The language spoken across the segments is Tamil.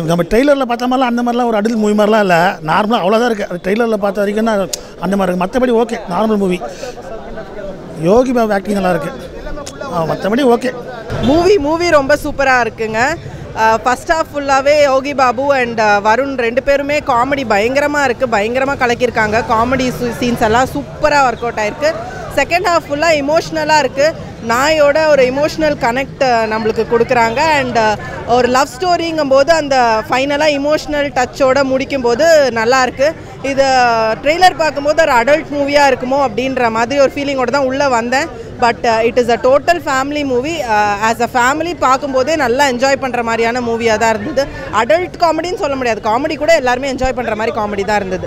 நம்ம ட்ரெய்லரில் பார்த்த மாதிரிலாம் அந்த மாதிரிலாம் ஒரு அடல் மூவி மாதிரிலாம் இல்லை நார்மலாக அவ்வளோதான் இருக்குது அது ட்ரெய்லரில் பார்த்த வரைக்கும் தான் அந்த மாதிரி இருக்குது மற்றபடி okay normal movie Yogi Babu acting நல்லா இருக்குது மற்றபடி ஓகே மூவி மூவி ரொம்ப சூப்பராக இருக்குங்க ஃபஸ்ட் ஹாஃப் ஃபுல்லாகவே யோகி பாபு அண்ட் வருண் ரெண்டு பேருமே காமெடி பயங்கரமாக இருக்குது பயங்கரமாக கலக்கியிருக்காங்க காமெடி சீன்ஸ் எல்லாம் சூப்பராக ஒர்க் அவுட் ஆயிருக்கு செகண்ட் ஹாஃப் ஃபுல்லாக இமோஷ்னலாக இருக்குது நாயோட ஒரு இமோஷ்னல் கனெக்ட் நம்மளுக்கு கொடுக்குறாங்க அண்ட் ஒரு லவ் ஸ்டோரிங்கும் போது அந்த ஃபைனலாக இமோஷ்னல் டச்சோட முடிக்கும் போது நல்லா இருக்கு இது ட்ரெய்லர் பார்க்கும்போது ஒரு அடல்ட் மூவியாக இருக்குமோ அப்படின்ற மாதிரி ஒரு ஃபீலிங்கோட தான் உள்ளே வந்தேன் but it is a total family movie as a family பார்க்கும்போதே நல்லா என்ஜாய் பண்ணுற மாதிரியான மூவியாக தான் இருந்தது அடல்ட் காமெடின்னு சொல்ல முடியாது காமெடி கூட எல்லாருமே என்ஜாய் பண்ணுற மாதிரி காமெடி தான் இருந்தது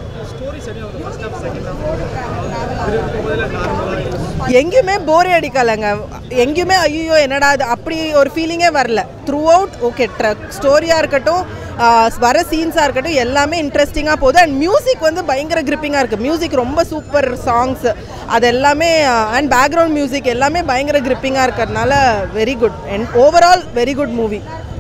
எங்கேயுமே போரே அடிக்கலைங்க எங்கேயுமே ஐயோ என்னடா இது அப்படி ஒரு ஃபீலிங்கே வரல த்ரூ அவுட் ஓகே ஸ்டோரியாக இருக்கட்டும் ஆஹ் வர சீன்ஸாக இருக்கட்டும் எல்லாமே இன்ட்ரெஸ்டிங்காக போகுது அண்ட் மியூசிக் வந்து பயங்கர கிரிப்பிங்காக இருக்குது மியூசிக் ரொம்ப சூப்பர் சாங்ஸ் அது எல்லாமே அண்ட் பேக்ரவுண்ட் மியூசிக் எல்லாமே பயங்கர கிரிப்பிங்காக இருக்கிறதுனால very good and overall very good movie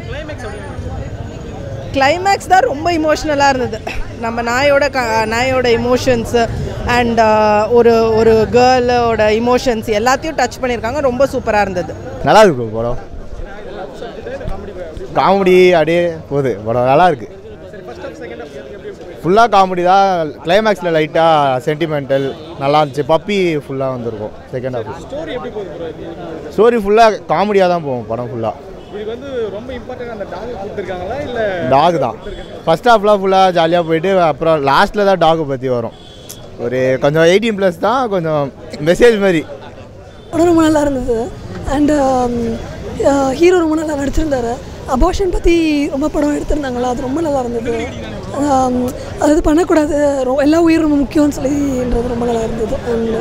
climax தான் ரொம்ப இமோஷ்னலாக இருந்தது நம்ம நாயோட க நாயோட இமோஷன்ஸு அண்ட் ஒரு ஒரு கேர்ளோட இமோஷன்ஸ் எல்லாத்தையும் டச் பண்ணியிருக்காங்க ரொம்ப சூப்பராக இருந்தது நல்லா இருக்கு bro படம் காமெடி அப்படியே போகுது படம் நல்லா இருக்கு ஃபுல்லாக காமெடி தான் கிளைமேக்ஸில் லைட்டாக சென்டிமெண்டல் நல்லா இருந்துச்சு பப்பி ஃபுல்லாக வந்திருக்கும் செகண்ட் ஹாஃப் ஸ்டோரி ஃபுல்லாக காமெடியாக தான் போகும் படம் ஃபுல்லாக இதுக்கு வந்து ரொம்ப இம்பார்ட்டன்ட் அந்த டாக் கொடுத்துருக்காங்களா இல்லை டாக் தான் ஃபஸ்ட் ஹாஃப்லாம் ஃபுல்லாக ஜாலியாக போயிட்டு அப்புறம் லாஸ்ட்டில் தான் டாகை பற்றி வரும் ஒரு கொஞ்சம் எயிட்டீன் ப்ளஸ் தான் கொஞ்சம் மெசேஜ் மாதிரி படம் ரொம்ப நல்லா இருந்தது அண்டு ஹீரோ ரொம்ப நல்லா நடிச்சிருந்தாரு அபார்ஷன் பற்றி ரொம்ப படம் எடுத்திருந்தாங்களா அது ரொம்ப நல்லா இருந்தது ஆம், அது இது பண்ணக்கூடாது ரொ- எல்லா உயிரும் ரொம்ப முக்கியம்னு சொல்லின்றது ரொம்ப நல்லா இருந்தது அண்ட்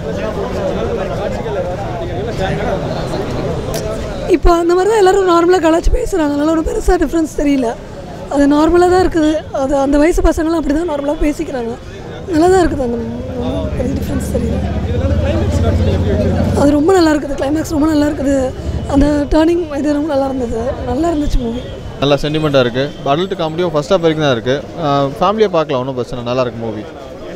இப்போ அந்த மாதிரி தான் எல்லோரும் நார்மலாக கலாச்சி பேசுகிறாங்க அதனால ஒன்றும் பெருசாக டிஃப்ரென்ஸ் தெரியல அது நார்மலாக தான் இருக்குது அது அந்த வயசு பசங்களாம் அப்படி தான் நார்மலாக பேசிக்கிறாங்க நல்லா தான் இருக்குது அந்த ஒண்ணும் பெரிய டிஃப்ரென்ஸ் தெரியல அது ரொம்ப நல்லா இருக்குது கிளைமேக்ஸ் ரொம்ப நல்லா இருக்குது அந்த டேர்னிங் இது ரொம்ப நல்லா இருந்தது நல்லா இருந்துச்சு மூவி நல்லா சென்டிமெண்ட்டாக இருக்குது அடல்ட் காமெடியும் ஃபஸ்ட் ஹாஃப் வரைக்கும் தான் இருக்குது ஃபேமிலியாக பார்க்கலாம் ஒன்றும் பிரச்சனை இல்லை. நல்லா இருக்கு மூவி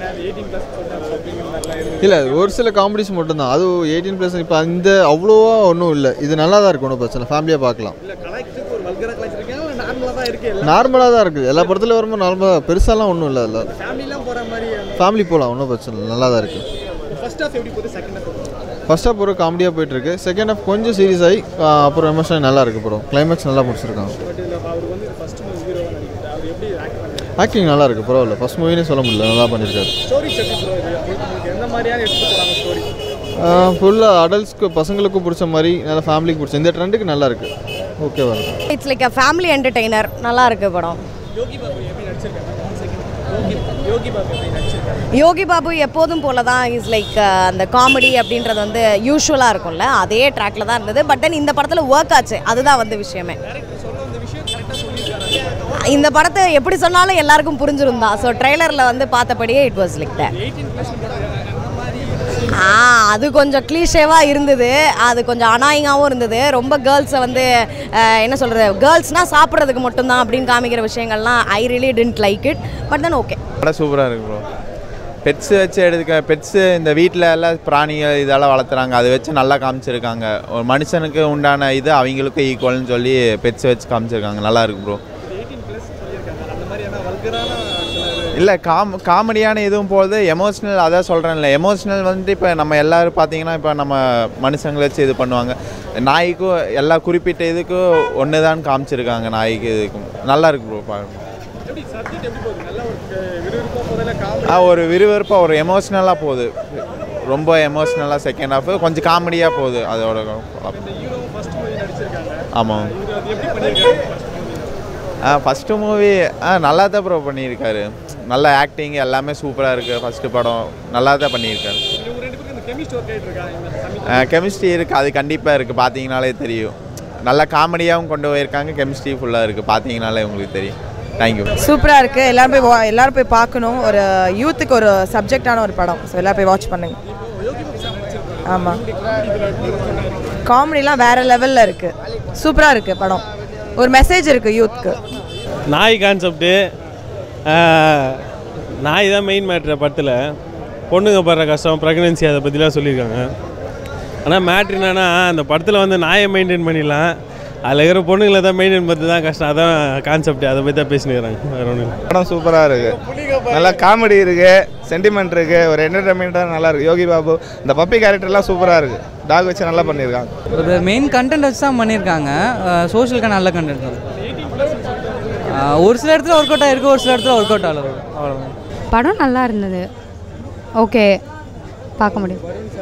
இல்லை ஒரு சில காமெடிஸ் மட்டும்தான் அது எயிட்டீன் ப்ளஸ் இப்போ அந்த அவ்வளோவா ஒன்றும் இல்லை இது நல்லா தான் இருக்கு ஒன்றும் பிரச்சனை ஃபேமிலியாக பார்க்கலாம் இல்லை கலாய்க்கிறதுக்கு ஒரு வல்கரா கலாய்ச்சிருக்கீங்க இல்லை நார்மலாக தான் இருக்கு எல்லாம் நார்மலாக தான் இருக்குது எல்லா படத்துலையும் வரும்போது நார்மலாக பெருசாலாம் ஒன்றும் இல்லை இல்லை ஃபேமிலிலாம் போகிற மாதிரி ஃபேமிலி போகலாம் ஒன்றும் பிரச்சனை இல்லை நல்லா தான் இருக்குது ஃபர்ஸ்ட் ஹாஃப் எப்படி போகுது செகண்ட் ஹாஃப் ஃபர்ஸ்ட் ஹாஃப் ஒரு காமெடியாக போயிட்டுருக்கு செகண்ட் ஹாஃப் கொஞ்சம் சீரியஸ் ஆகி ஆ, அப்புறம் எமோஷன் நல்லா இருக்குது படம் கிளைமேக்ஸ் நல்லா முடிச்சிருக்காங்க பட் இதில் அவர் வந்து ஃபர்ஸ்ட் மூவி ஹீரோவாக நடிக்கிறார் அவர் எப்படி ஆக்ட் பண்ணுறாரு ஆக்டிங் நல்லா இருக்குது பரவாயில்ல ஃபர்ஸ்ட் மூவினே சொல்ல முடியல நல்லா பண்ணியிருக்காரு ஸ்டோரி எப்படி ப்ரோ இது உங்களுக்கு எந்த மாதிரியான எடுத்துகிட்டு போகிறாங்க ஸ்டோரி ஃபுல்லாக அடல்ட்ஸ்க்கு பசங்களுக்கும் பிடிச்ச மாதிரி நல்லா ஃபேமிலிக்கு பிடிச்ச இந்த ட்ரெண்டுக்கு நல்லா இருக்குது ஓகேவா இருக்கு it's like a family entertainer நல்லா இருக்கு படம் யோகி பாபு எப்படி நடிச்சிருக்காங்க யோகி யோகி பாபு எப்படி நடிச்சிருக்காங்க யோகி பாபு எப்போதும் போல தான் இஸ் லைக் அந்த காமெடி அப்படின்றது வந்து யூஸ்வலாக இருக்கும்ல அதே ட்ராக்ல தான் இருந்தது பட் தென் இந்த படத்தில் ஒர்க் ஆச்சு அதுதான் வந்து விஷயமே இந்த படத்தை எப்படி சொன்னாலும் எல்லாருக்கும் புரிஞ்சிரும் தான் ஸோ ட்ரெய்லரில் வந்து பார்த்தபடியே it was like that uh அது கொஞ்சம் க்ளீஷேவாக இருந்தது அது கொஞ்சம் அனாயிங்காகவும் இருந்தது ரொம்ப கேர்ள்ஸை வந்து அஹ், என்ன சொல்கிறது கேர்ள்ஸ்னால் சாப்பிட்றதுக்கு மட்டும்தான் அப்படின்னு காமிக்கிற விஷயங்கள்லாம் I really tend like it but then okay படம் சூப்பராக இருக்கு ப்ரோ பெட்ஸ் வச்சு எடுக்க பெட்ஸு இந்த வீட்டில் எல்லாம் பிராணிகள் இதெல்லாம் வளர்த்துறாங்க அதை வச்சு நல்லா காமிச்சிருக்காங்க ஒரு மனுஷனுக்கு உண்டான இது அவங்களுக்கும் ஈக்குவல்னு சொல்லி பெட்ஸ் வச்சு காமிச்சிருக்காங்க நல்லா இருக்கு ப்ரோ இல்லை காம் காமெடியான இதுவும் போகுது எமோஷ்னல் அதான் சொல்கிறேன்ல எமோஷ்னல் வந்துட்டு இப்போ நம்ம எல்லோரும் பார்த்தீங்கன்னா இப்போ நம்ம மனுஷங்களை வச்சு இது பண்ணுவாங்க நாய்க்கும் எல்லா குறிப்பிட்ட இதுக்கும் ஒன்று தான் காமிச்சிருக்காங்க நாய்க்கு இதுக்கும் நல்லா இருக்கு ப்ரோ பாருங்க எப்படி சப்ஜெக்ட் எப்படி போகுது நல்ல ஒரு விறுவிறுப்பாக போதில் காமெடி ஆ ஒரு விறுவிறுப்பாக ஒரு எமோஷ்னலாக போகுது ரொம்ப எமோஷ்னலாக செகண்ட் ஹாஃப் கொஞ்சம் காமெடியாக போகுது அதோட ஹீரோவும் ஃபர்ஸ்ட் மூவி நடிச்சிருக்காங்க ஆமாம் இவர் அது எப்படி பண்ணியிருக்காரு ஆ ஃபஸ்ட்டு மூவி ஆ நல்லா தான் ப்ரோ பண்ணியிருக்காரு நல்ல ஆக்டிங் எல்லாமே சூப்பராக இருக்குது ஃபஸ்ட்டு படம் நல்லா தான் பண்ணியிருக்காரு இவங்க ரெண்டு பேருக்கு இந்த கெமிஸ்ட் ஒர்க் ஆகிட்டு இருக்கா இந்த சமீப கெமிஸ்ட்ரி இருக்குது அது கண்டிப்பாக இருக்குது பார்த்தீங்கனாலே தெரியும் நல்லா காமெடியாகவும் கொண்டு போயிருக்காங்க கெமிஸ்ட்ரி ஃபுல்லாக இருக்குது பார்த்தீங்கனாலே உங்களுக்கு தெரியும் தேங்க்யூ சூப்பராக இருக்குது எல்லாரும் போய் வா- எல்லாரும் போய் பார்க்கணும் ஒரு யூத்துக்கு ஒரு சப்ஜெக்டான ஒரு படம் ஸோ எல்லாரும் போய் வாட்ச் பண்ணுங்க ஆமாம் காமெடிலாம் வேற லெவலில் இருக்குது சூப்பராக இருக்குது படம் ஒரு மெசேஜ் இருக்குது யூத்துக்கு நாய் கான்செப்ட்டு நாய் தான் மெயின் மேட்ரு படத்தில் பொண்ணுங்க படுற கஷ்டம் ப்ரெக்னென்சி அதை பற்றிலாம் சொல்லியிருக்காங்க ஆனால் மேட்ரு என்னன்னா அந்த படத்தில் வந்து நாயை மெயின்டைன் பண்ணிடலாம் அதில் இருக்கிற பொண்ணுங்களை தான் மெயின்டைன் பண்ணுறது தான் கஷ்டம் அதான் கான்செப்ட் அதை பற்றி தான் பேசினுக்கிறாங்க வேறு ஒன்றும் படம் சூப்பராக இருக்குது நல்லா காமெடி இருக்குது சென்டிமெண்ட் இருக்குது ஒரு என்டர்டைன்மெண்ட்டாக நல்லா இருக்குது யோகி பாபு இந்த பப்பி கேரக்டர்லாம் சூப்பராக இருக்குது டாக் வச்சு நல்லா பண்ணியிருக்காங்க ஒரு மெயின் கண்டென்ட் வச்சு தான் பண்ணியிருக்காங்க சோஷியலுக்கான நல்ல கண்டென்ட் தான் அஹ் ஒரு சில இடத்துல ஒர்க் அவுட் ஆகிருக்கு ஒரு சில இடத்துல ஒர்க் அவுட் ஆகல அவ்வளோதான் படம் நல்லா இருந்தது ஓகே பார்க்க முடியும்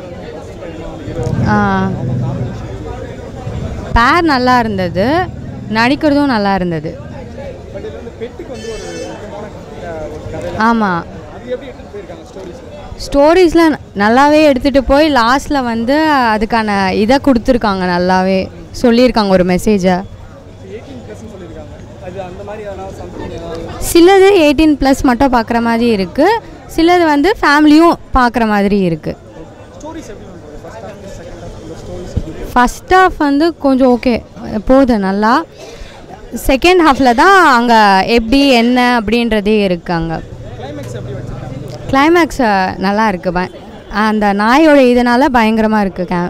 பேர் நல்லா இருந்தது நடிக்கிறதும் நல்லா இருந்தது ஆமாம் ஸ்டோரிஸ்லாம் நல்லாவே எடுத்துகிட்டு போய் லாஸ்ட்டில் வந்து அதுக்கான இதை கொடுத்துருக்காங்க நல்லாவே சொல்லியிருக்காங்க ஒரு மெசேஜை அது அந்த மாதிரி எதனா சம்திங் சிலது எயிட்டீன் ப்ளஸ் மட்டும் பார்க்குற மாதிரி இருக்குது சிலது வந்து ஃபேமிலியும் பார்க்குற மாதிரி இருக்குது ஸ்டோரிஸ் எப்படி பண்ணுறது ஃபர்ஸ்ட் ஹாஃப் செகண்ட் ஹாஃப் இந்த ஸ்டோரிஸ் எப்படி ஃபஸ்ட் ஹாஃப் வந்து கொஞ்சம் ஓகே போகுது நல்லா செகண்ட் ஹாஃபில் தான் அங்கே எப்படி என்ன அப்படின்றதே இருக்காங்க கிளைமேக்ஸ் எப்படி வச்சிருக்காங்க கிளைமேக்ஸ் நல்லா இருக்கு ப அந்த நாயோட இதனால பயங்கரமாக இருக்குது கே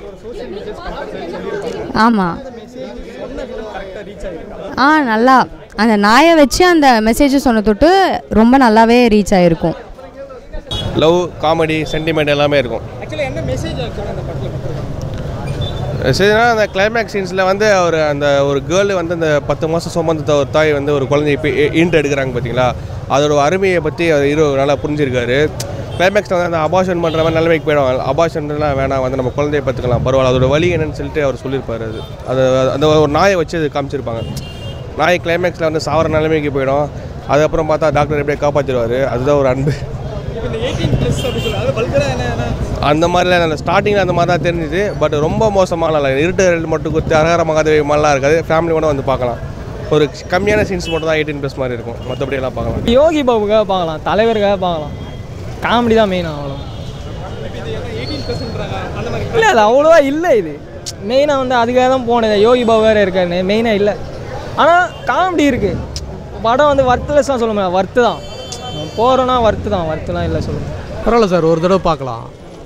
ஆமாம் கரெக்டாக ரீச் ஆகிருக்கா ஆ நல்லா அந்த நாயை வச்சு அந்த மெசேஜ் சொன்ன தொட்டு ரொம்ப நல்லாவே ரீச் ஆகிருக்கும் லவ் காமெடி சென்டிமெண்ட் எல்லாமே இருக்கும் ஆக்சுவலாக என்ன மெசேஜ் ஆக்சுவலாக அந்த படத்தில் கொடுத்துருக்காங்க சரினா அந்த கிளைமேக்ஸ் சீன்ஸில் வந்து அவர் அந்த ஒரு கேர்ள் வந்து அந்த பத்து மாதம் சுமந்த ஒரு தாய் வந்து ஒரு குழந்தைய இப்போ ஈண்டு எடுக்கிறாங்க பார்த்தீங்களா அதோட அருமையை பற்றி அவர் ஹீரோ நல்லா புரிஞ்சிருக்காரு கிளைமேக்ஸில் வந்து அந்த அபாஷன் பண்ணுற மாதிரி நிலைமைக்கு போயிடுவாங்க அபாஷன்லாம் வேணாம் வந்து நம்ம குழந்தைய பார்த்துக்கலாம் பரவாயில்ல அதோட வழி என்னன்னு சொல்லிட்டு அவர் சொல்லியிருப்பார் அது அது அந்த ஒரு நாயை வச்சு அது காமிச்சிருப்பாங்க நாய் கிளைமேக்ஸில் வந்து சாவர நிலைமைக்கு போயிடும் அதுக்கப்புறம் பார்த்தா டாக்டர் எப்படியே காப்பாற்றிடுவார் அதுதான் ஒரு அன்பு இப்போ இந்த எயிட்டீன் ப்ளஸ் அப்படி சொல்லி அது வல்கராக என்ன என்ன அந்த மாதிரிலாம் அந்த ஸ்டார்டிங்கில் அந்த மாதிரி தான் தெரிஞ்சுது பட் ரொம்ப மோசமான இல்லை இருட்டு ரெண்டு மட்டும் கொடுத்து அரகர மகாதேவி மாதிரிலாம் இருக்காது ஃபேமிலியோட வந்து பார்க்கலாம் ஒரு கம்மியான சீன்ஸ் மட்டும் தான் எயிட்டீன் ப்ளஸ் மாதிரி இருக்கும் மற்றபடி எல்லாம் பார்க்கலாம் யோகி பாபுக்காக பார்க்கலாம் தலைவருக்காக பார்க்கலாம் காமெடி தான் மெயின் அவ்வளோ எயிட்டீன் ப்ளஸ்ன்றாங்க அந்த மாதிரி இல்லை இல்லை அவ்வளோவா இல்லை இது மெயினாக வந்து அதுக்காக தான் போனது யோகி பாபு வேறு இருக்காரு மெயினாக இல்லை ஆனால் காமெடி இருக்குது படம் வந்து வர்த்லெஸ்லாம் சொல்ல முடியாது வர்த்து தான் போகிறோன்னா வர்த்து தான் வர்த்துலாம் இல்லை சொல்லுங்கள் பரவாயில்ல சார் ஒரு தடவை பார்க்கலாம்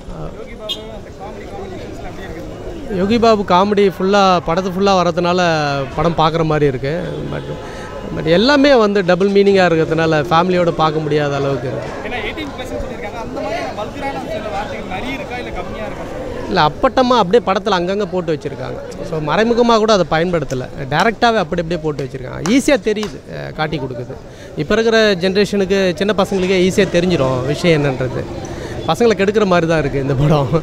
யோகி பாபு காமெடி ஃபுல்லாக படத்து ஃபுல்லாக வரதுனால படம் பார்க்குற மாதிரி இருக்குது பட் பட் எல்லாமே வந்து டபுள் மீனிங்காக இருக்கிறதுனால ஃபேமிலியோட பார்க்க முடியாத அளவுக்கு இருக்குது ஏன்னா எயிட்டீன் ப்ளஸ்ன்னு சொல்லியிருக்காங்க அந்த மாதிரி வல்கரான சில வார்த்தைகள் நிறைய இருக்கா இல்லை கம்மியாக இருக்கா இல்லை அப்பட்டமாக அப்படியே படத்தில் அங்கங்கே போட்டு வச்சுருக்காங்க ஸோ மறைமுகமாக கூட அதை பயன்படுத்தலை டேரெக்டாகவே அப்படி அப்படியே போட்டு வச்சுருக்காங்க ஈஸியாக தெரியுது அஹ் காட்டி கொடுக்குது இப்போ இருக்கிற ஜென்ரேஷனுக்கு சின்ன பசங்களுக்கே ஈஸியாக தெரிஞ்சிடும் விஷயம் என்னன்றது பசங்களை கெடுக்கிற மாதிரி தான் இருக்குது இந்த படம்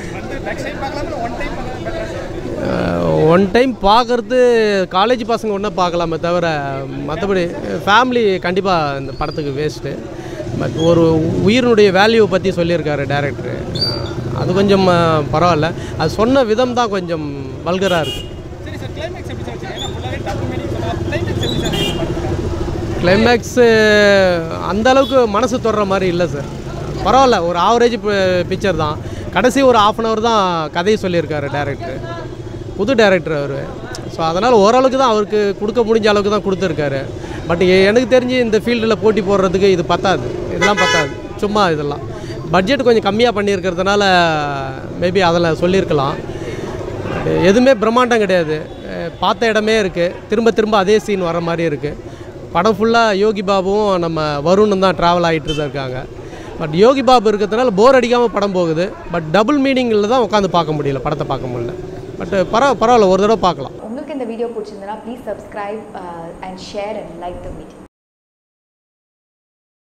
ஒன் டைம் பார்க்குறது காலேஜ் பசங்க ஒன்றா பார்க்கலாமே தவிர மற்றபடி ஃபேமிலி கண்டிப்பாக இந்த படத்துக்கு வேஸ்ட்டு பட் ஒரு உயிரினுடைய வேல்யூவை பற்றி சொல்லியிருக்காரு டேரக்டரு அது கொஞ்சம் அஹ், பரவாயில்ல அது சொன்ன விதம் தான் கொஞ்சம் வல்கராக இருக்குது சரி சார் கிளைமேக்ஸ் எப்படி சார் வச்சிருக்காங்க ஏன்னா ஃபுல்லாகவே டபுள் மீனிங் சொல்லலாம் கிளைமேக்ஸ் எப்படி சார் இருக்கு படத்துல? கிளைமேக்ஸு அந்த அளவுக்கு மனசு தொடுற மாதிரி இல்லை சார் பரவாயில்ல ஒரு ஆவரேஜ் பிக்சர் தான் கடைசி ஒரு ஆஃப் அன் ஹவர் தான் கதையை சொல்லியிருக்காரு டேரக்டர் புது டேரக்டர் அவர் ஸோ அதனால் ஓரளவுக்கு தான் அவருக்கு கொடுக்க முடிஞ்ச அளவுக்கு தான் கொடுத்துருக்காரு பட் எனக்கு தெரிஞ்சு இந்த ஃபீல்டில் போட்டி போடுறதுக்கு இது பத்தாது இதெல்லாம் பத்தாது சும்மா இதெல்லாம் பட்ஜெட் கொஞ்சம் கம்மியாக பண்ணியிருக்கிறதுனால மேபி அதில் சொல்லியிருக்கலாம் But எதுவுமே பிரம்மாண்டம் கிடையாது அஹ் பார்த்த இடமே இருக்குது திரும்ப திரும்ப அதே சீன் வர மாதிரி இருக்குது படம் ஃபுல்லாக யோகி பாபுவும் நம்ம வருணும் தான் ட்ராவல் ஆகிட்டு தான் இருக்காங்க பட் யோகி பாபு இருக்கிறதுனால போர் அடிக்காமல் படம் போகுது பட் டபுள் மீனிங்கில் தான் உட்காந்து பார்க்க முடியல படத்தை பார்க்க முடியல பட் பரவ பரவாயில்ல ஒரு தடவை பார்க்கலாம் உங்களுக்கு இந்த வீடியோ பிடிச்சிருந்தனா please subscribe and share and like the video